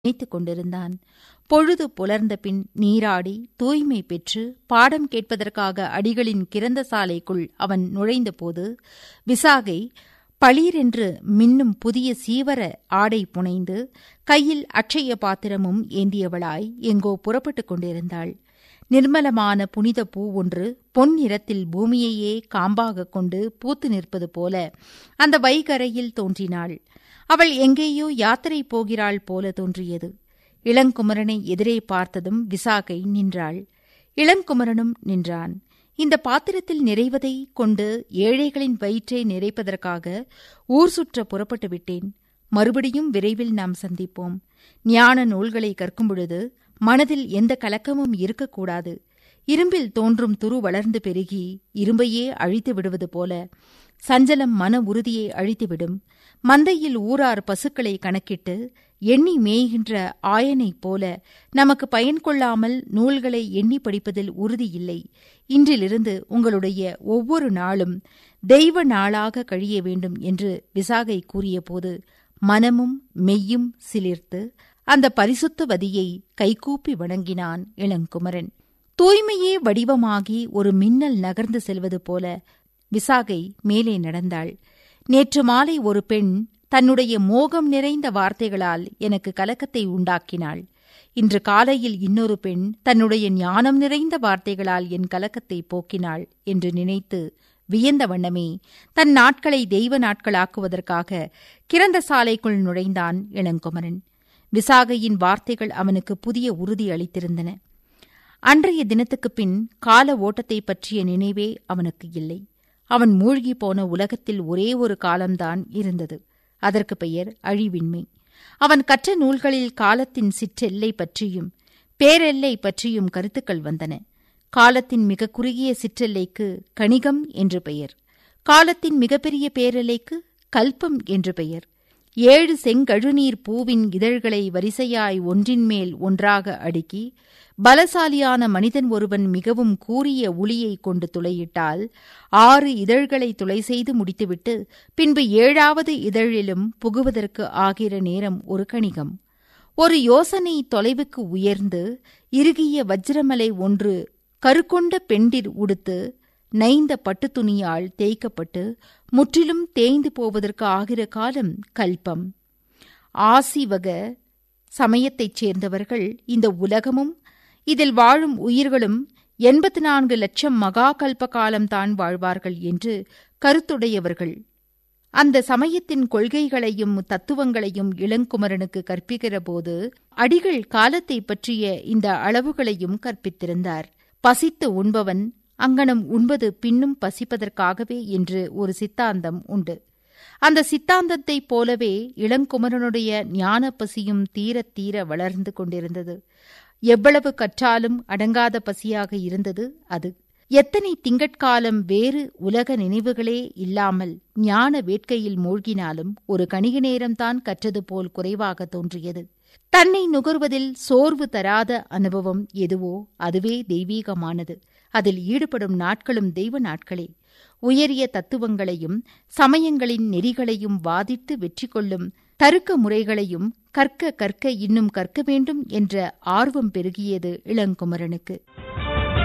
நினைத்துக் கொண்டிருந்தான் பொழுது புலர்ந்த பின் நீராடி தூய்மை பெற்று பாடம் கேட்பதற்காக அடிகளின் கிறந்த சாலைக்குள் அவன் நுழைந்தபோது விசாகை பளீரென்று மின்னும் புதிய சீவர ஆடை புனைந்து கையில் அட்சய பாத்திரமும் ஏந்தியவளாய் எங்கோ புறப்பட்டுக் கொண்டிருந்தாள் நிர்மலமான புனித பூ ஒன்று பொன் நிறத்தில் பூமியையே காம்பாகக் கொண்டு பூத்து நிற்பது போல அந்த வைகரையில் தோன்றினாள் அவள் எங்கேயோ யாத்திரை போகிறாள் போல தோன்றியது இளங்குமரனை எதிரே பார்த்ததும் விசாகை நின்றாள் இளங்குமரனும் நின்றான் இந்த பாத்திரத்தில் நிறைவதை கொண்டு ஏழைகளின் வயிற்றை நிறைப்பதற்காக ஊர் சுற்ற புறப்பட்டு விட்டேன் மறுபடியும் விரைவில் நாம் சந்திப்போம் ஞான நூல்களை கற்கும் பொழுது மனதில் எந்த கலக்கமும் இருக்கக்கூடாது இரும்பில் தோன்றும் துரு வளர்ந்து பெருகி இரும்பையே அழித்து விடுவது போல சஞ்சலம் மன உறுதியை அழித்துவிடும் மந்தையில் ஊரார் பசுக்களை கணக்கிட்டு எண்ணி மேய்கின்ற ஆயனைப் போல நமக்கு பயன் கொள்ளாமல் நூல்களை எண்ணி படிப்பதில் உறுதியில்லை இன்றிலிருந்து உங்களுடைய ஒவ்வொரு நாளும் தெய்வ நாளாக கழிய வேண்டும் என்று விசாகை கூறியபோது மனமும் மெய்யும் சிலிர்த்து அந்த பரிசுத்தவதியை கைகூப்பி வணங்கினான் இளங்குமரன் தூய்மையே வடிவமாகி ஒரு மின்னல் நகர்ந்து செல்வது போல விசாகை மேலே நடந்தாள் நேற்று மாலை ஒரு பெண் தன்னுடைய மோகம் நிறைந்த வார்த்தைகளால் எனக்கு கலக்கத்தை உண்டாக்கினாள் இன்று காலையில் இன்னொரு பெண் தன்னுடைய ஞானம் நிறைந்த வார்த்தைகளால் என் கலக்கத்தை போக்கினாள் என்று நினைத்து வியந்த வண்ணமே தன் நாட்களை தெய்வ நாட்களாக்குவதற்காக கிறந்த சாலைக்குள் நுழைந்தான் இளங்குமரன் விசாகையின் வார்த்தைகள் அவனுக்கு புதிய உறுதி அளித்திருந்தன அன்றைய தினத்துக்குப் பின் கால ஓட்டத்தை பற்றிய நினைவே அவனுக்கு இல்லை அவன் மூழ்கி போன உலகத்தில் ஒரே ஒரு காலம்தான் இருந்தது அதற்கு பெயர் அழிவின்மை அவன் கற்ற நூல்களில் காலத்தின் சிற்றெல்லை பற்றியும் பேரெல்லை பற்றியும் கருத்துக்கள் வந்தன காலத்தின் மிக குறுகிய சிற்றெல்லைக்கு கணிகம் என்று பெயர் காலத்தின் மிகப்பெரிய பேரெல்லைக்கு கல்பம் என்று பெயர் ஏழு செங்கழுநீர் பூவின் இதழ்களை வரிசையாய் ஒன்றின் மேல் ஒன்றாக அடுக்கி பலசாலியான மனிதன் ஒருவன் மிகவும் கூரிய உளியை கொண்டு துளையிட்டால் ஆறு இதழ்களை துளை செய்து முடித்துவிட்டு பின்பு ஏழாவது இதழிலும் புகுவதற்கு ஆகிற நேரம் ஒரு கணிகம் ஒரு யோசனை தொலைவுக்கு உயர்ந்து இறுகிய வஜ்ரமலை ஒன்று கருக்கொண்ட பெண்டிர் உடுத்து நைந்த பட்டு துணியால் தேய்க்கப்பட்டு முற்றிலும் தேய்ந்து போவதற்கு ஆகிற காலம் கல்பம் ஆசிவக சமயத்தைச் சேர்ந்தவர்கள் இந்த உலகமும் இதில் வாழும் உயிர்களும் எண்பத்தி நான்கு லட்சம் மகா கல்ப காலம்தான் வாழ்வார்கள் என்று கருத்துடையவர்கள் அந்த சமயத்தின் கொள்கைகளையும் தத்துவங்களையும் இளங்குமரனுக்கு கற்பிக்கிற போது அடிகள் காலத்தை பற்றிய இந்த அளவுகளையும் கற்பித்திருந்தார் பசித்து உண்பவன் அங்கனம் உண்பது பின்னும் பசிப்பதற்காகவே என்று ஒரு சித்தாந்தம் உண்டு அந்த சித்தாந்தத்தைப் போலவே இளங்குமரனுடைய ஞான பசியும் தீரத் தீர வளர்ந்து கொண்டிருந்தது எவ்வளவு கற்றாலும் அடங்காத பசியாக இருந்தது அது எத்தனை திங்கட்காலம் வேறு உலக நினைவுகளே இல்லாமல் ஞான வேட்கையில் மூழ்கினாலும் ஒரு கணிக நேரம்தான் கற்றது போல் குறைவாக தோன்றியது தன்னை நுகர்வதில் சோர்வு தராத அனுபவம் எதுவோ அதுவே தெய்வீகமானது அதில் ஈடுபடும் நாட்களும் தெய்வ நாட்களே உயரிய தத்துவங்களையும் சமயங்களின் நெறிகளையும் வாதிட்டு வெற்றி கொள்ளும் தருக்க முறைகளையும் கற்க கற்க இன்னும் கற்க வேண்டும் என்ற ஆர்வம் பெருகியது இளங்குமரனுக்கு